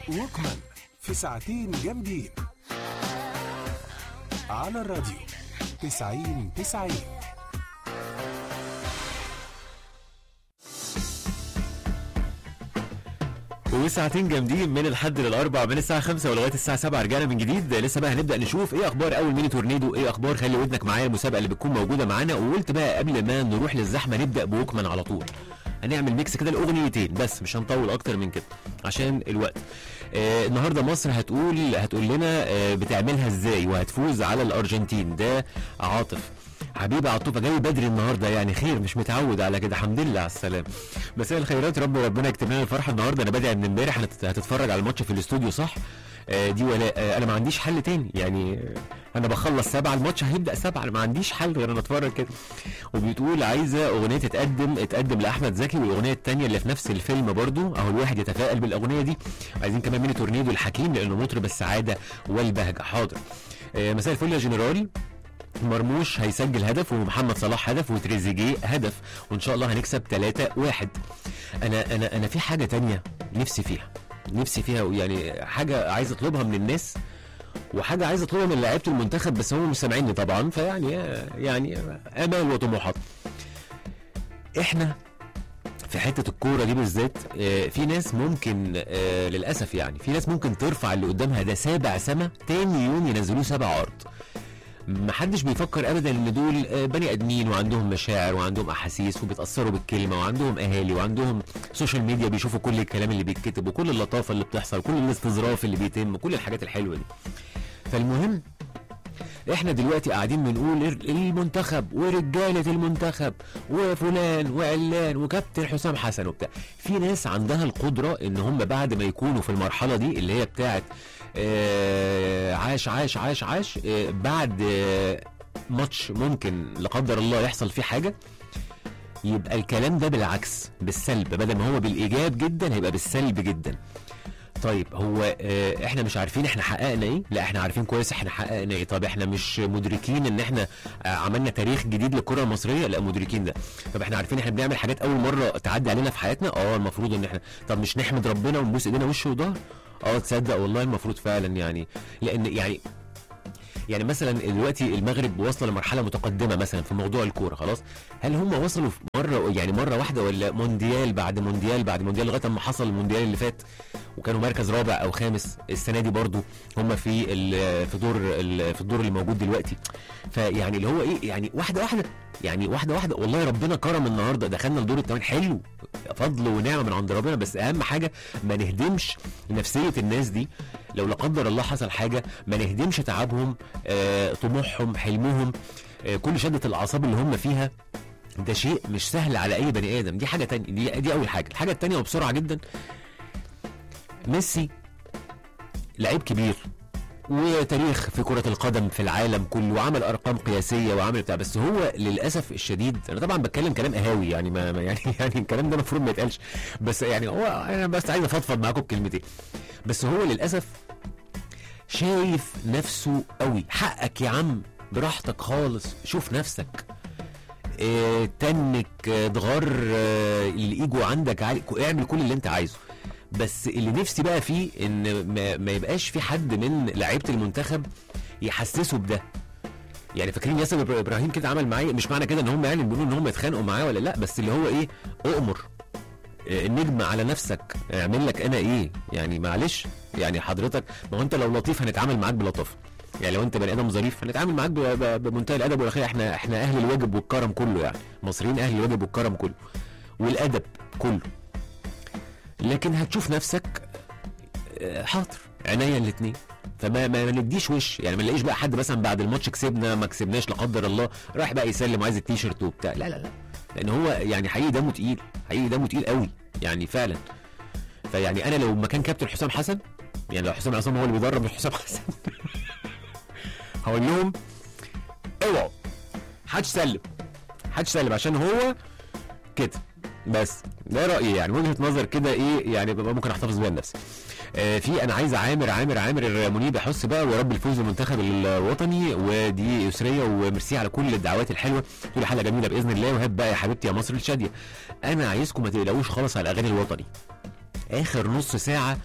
ووكمان في ساعتين جامدين على الراديو تسعين تسعين وساعتين جامدين من الحد للاربع من الساعه 5 ولغايه الساعه 7 رجعنا من جديد لسه بقى هنبدا نشوف ايه اخبار اول ميني تورنيدو ايه اخبار خلي ودنك معايا المسابقه اللي بتكون موجوده معانا وقلت بقى قبل ما نروح للزحمه نبدا بوكمان على طول هنعمل ميكس كده لاغنيتين بس مش هنطول اكتر من كده عشان الوقت آه النهارده مصر هتقول هتقول لنا آه بتعملها ازاي وهتفوز على الارجنتين ده عاطف حبيبي عطوفه جاي بدري النهارده يعني خير مش متعود على كده الحمد لله على السلامه مساء الخيرات رب ربنا يكتب لنا الفرحه النهارده انا بادئ من امبارح هنت- هتتفرج على الماتش في الاستوديو صح آه دي ولا آه انا ما عنديش حل تاني يعني آه انا بخلص سبعة الماتش هيبدا سبعة انا ما عنديش حل غير انا اتفرج كده وبتقول عايزه اغنيه تتقدم اتقدم لاحمد زكي والاغنيه الثانيه اللي في نفس الفيلم برضو اهو الواحد يتفائل بالاغنيه دي عايزين كمان ميني تورنيدو الحكيم لانه مطرب السعاده والبهجه حاضر آه مساء الفل يا جنرال مرموش هيسجل هدف ومحمد صلاح هدف وتريزيجيه هدف وان شاء الله هنكسب 3 1 انا انا انا في حاجه تانية نفسي فيها نفسي فيها يعني حاجه عايز اطلبها من الناس وحاجه عايز اطلبها من لعيبه المنتخب بس هم مش سامعيني طبعا فيعني يعني امال وطموحات احنا في حته الكوره دي بالذات آه، في ناس ممكن آه، للاسف يعني في ناس ممكن ترفع اللي قدامها ده سابع سما تاني يوم ينزلوه سبع ارض محدش بيفكر ابدا ان دول آه، بني ادمين وعندهم مشاعر وعندهم احاسيس وبيتاثروا بالكلمه وعندهم اهالي وعندهم سوشيال ميديا بيشوفوا كل الكلام اللي بيتكتب وكل اللطافه اللي بتحصل كل الاستظراف اللي بيتم كل الحاجات الحلوه دي فالمهم احنا دلوقتي قاعدين بنقول ال- المنتخب ورجاله المنتخب وفلان وعلان وكابتن حسام حسن وبتاع في ناس عندها القدره ان هم بعد ما يكونوا في المرحله دي اللي هي بتاعت آه عاش عاش عاش عاش آه بعد آه ماتش ممكن لا قدر الله يحصل فيه حاجه يبقى الكلام ده بالعكس بالسلب بدل ما هو بالايجاب جدا هيبقى بالسلب جدا طيب هو آه، احنا مش عارفين احنا حققنا ايه لا احنا عارفين كويس احنا حققنا ايه طب احنا مش مدركين ان احنا آه، عملنا تاريخ جديد للكره المصريه لا مدركين ده طب احنا عارفين احنا بنعمل حاجات اول مره تعدي علينا في حياتنا اه المفروض ان احنا طب مش نحمد ربنا ونبوس ايدينا وش وظهر اه تصدق والله المفروض فعلا يعني لان يعني يعني مثلا دلوقتي المغرب واصله لمرحله متقدمه مثلا في موضوع الكوره خلاص هل هم وصلوا في مره يعني مره واحده ولا مونديال بعد مونديال بعد مونديال لغايه اما حصل المونديال اللي فات وكانوا مركز رابع او خامس السنه دي برضو هم في ال- في دور ال- في الدور اللي موجود دلوقتي فيعني اللي هو ايه يعني واحده واحده يعني واحده واحده والله ربنا كرم النهارده دخلنا لدور الثمان حلو فضل ونعمه من عند ربنا بس اهم حاجه ما نهدمش نفسيه الناس دي لو لا قدر الله حصل حاجه ما نهدمش تعبهم آه، طموحهم حلمهم آه، كل شده الاعصاب اللي هم فيها ده شيء مش سهل على اي بني ادم دي حاجه تانية دي, دي اول حاجه الحاجه التانية وبسرعه جدا ميسي لعيب كبير وتاريخ في كرة القدم في العالم كله وعمل أرقام قياسية وعمل بتاع بس هو للأسف الشديد أنا طبعا بتكلم كلام قهاوي يعني ما ما- يعني يعني الكلام ده المفروض ما يتقالش بس يعني هو أنا بس عايز أفضفض معاكم بكلمتين بس هو للأسف شايف نفسه قوي حقك يا عم براحتك خالص شوف نفسك اه تنك اه اتغر اه الايجو عندك عالي كو- اعمل كل اللي انت عايزه بس اللي نفسي بقى فيه ان ما, ما يبقاش في حد من لعيبه المنتخب يحسسه بده يعني فاكرين ياسر إبرا- ابراهيم كده عمل معايا مش معنى كده ان هم يعني بيقولوا ان هم يتخانقوا معاه ولا لا بس اللي هو ايه اؤمر آه، النجم على نفسك اعمل لك انا ايه يعني معلش يعني حضرتك ما هو انت لو لطيف هنتعامل معاك بلطافه يعني لو انت بني ادم ظريف هنتعامل معاك ب- ب- بمنتهى الادب والاخلاق احنا احنا اهل الواجب والكرم كله يعني مصريين اهل الواجب والكرم كله والادب كله لكن هتشوف نفسك آه، حاضر عينيا الاثنين فما ما ما نديش وش يعني ما نلاقيش بقى حد مثلا بعد الماتش كسبنا ما كسبناش لا قدر الله رايح بقى يسلم وعايز التيشيرت وبتاع لا لا لا لان هو يعني حقيقي دمه تقيل حقيقي دمه تقيل قوي يعني فعلا فيعني انا لو مكان كابتن حسام حسن يعني لو حسام عصام هو اللي بيدرب مش حسام حسن هقول لهم اوعوا حدش سلم حدش سلم عشان هو كده بس ده رايي يعني وجهه نظر كده ايه يعني ببقى ممكن احتفظ بيها لنفسي آه في انا عايز عامر عامر عامر منيب يحس بقى ورب الفوز المنتخب الوطني ودي يسريه وميرسي على كل الدعوات الحلوه تقول حلقه جميله باذن الله وهب بقى يا حبيبتي يا مصر الشاديه انا عايزكم ما تقلقوش خالص على الاغاني الوطني اخر نص ساعه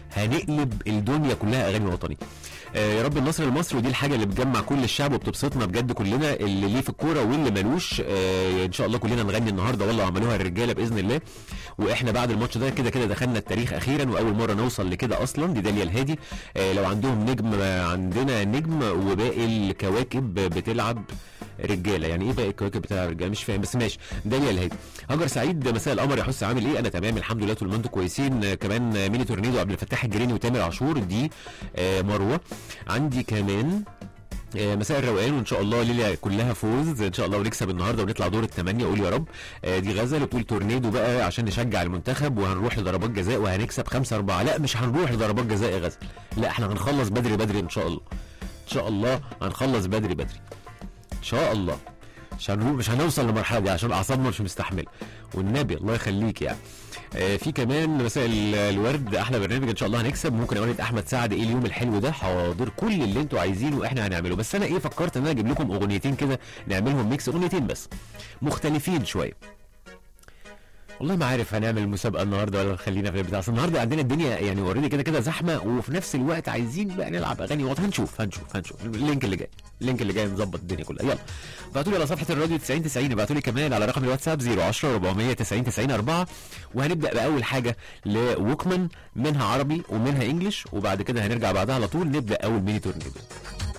هنقلب الدنيا كلها اغاني وطني آه، يا رب النصر لمصر ودي الحاجه اللي بتجمع كل الشعب وبتبسطنا بجد كلنا اللي ليه في الكوره واللي ملوش آه، ان شاء الله كلنا نغني النهارده والله عملوها الرجاله باذن الله واحنا بعد الماتش ده كده كده دخلنا التاريخ اخيرا واول مره نوصل لكده اصلا دي داليا الهادي آه، لو عندهم نجم آه، عندنا نجم وباقي الكواكب بتلعب رجاله يعني ايه باقي الكواكب بتلعب رجاله مش فاهم بس ماشي داليا الهادي هاجر سعيد مساء القمر يا حس عامل ايه انا تمام الحمد لله طول ما انتم كويسين آه، كمان آه، ميني تورنيدو عبد الفتاح الجريني وتامر عاشور دي آه، مروه عندي كمان آه، مساء الروقان وان شاء الله ليله كلها فوز ان شاء الله ونكسب النهارده ونطلع دور الثمانيه قول يا رب آه، دي غزل بتقول تورنيدو بقى عشان نشجع المنتخب وهنروح لضربات جزاء وهنكسب 5 4 لا مش هنروح لضربات جزاء يا غزل لا احنا هنخلص بدري بدري ان شاء الله ان شاء الله هنخلص بدري بدري ان شاء الله مش هنروح مش هنوصل للمرحله دي عشان اعصابنا مش مستحمله والنبي الله يخليك يعني آه، في كمان مساء ال- الورد احلى برنامج ان شاء الله هنكسب ممكن اقول احمد سعد ايه اليوم الحلو ده حاضر كل اللي انتوا عايزينه احنا هنعمله بس انا ايه فكرت ان انا اجيب لكم اغنيتين كده نعملهم ميكس اغنيتين بس مختلفين شويه والله ما عارف هنعمل مسابقه النهارده ولا خلينا في البتاع أصل النهارده عندنا الدنيا يعني اوريدي كده كده زحمه وفي نفس الوقت عايزين بقى نلعب اغاني وطن هنشوف هنشوف هنشوف اللينك اللي جاي اللينك اللي جاي نظبط الدنيا كلها يلا ابعتوا لي على صفحه الراديو 90 90 ابعتوا لي كمان على رقم الواتساب 010 490 90 4 وهنبدا باول حاجه لوكمان منها عربي ومنها انجلش وبعد كده هنرجع بعدها على طول نبدا اول ميني تورنيدو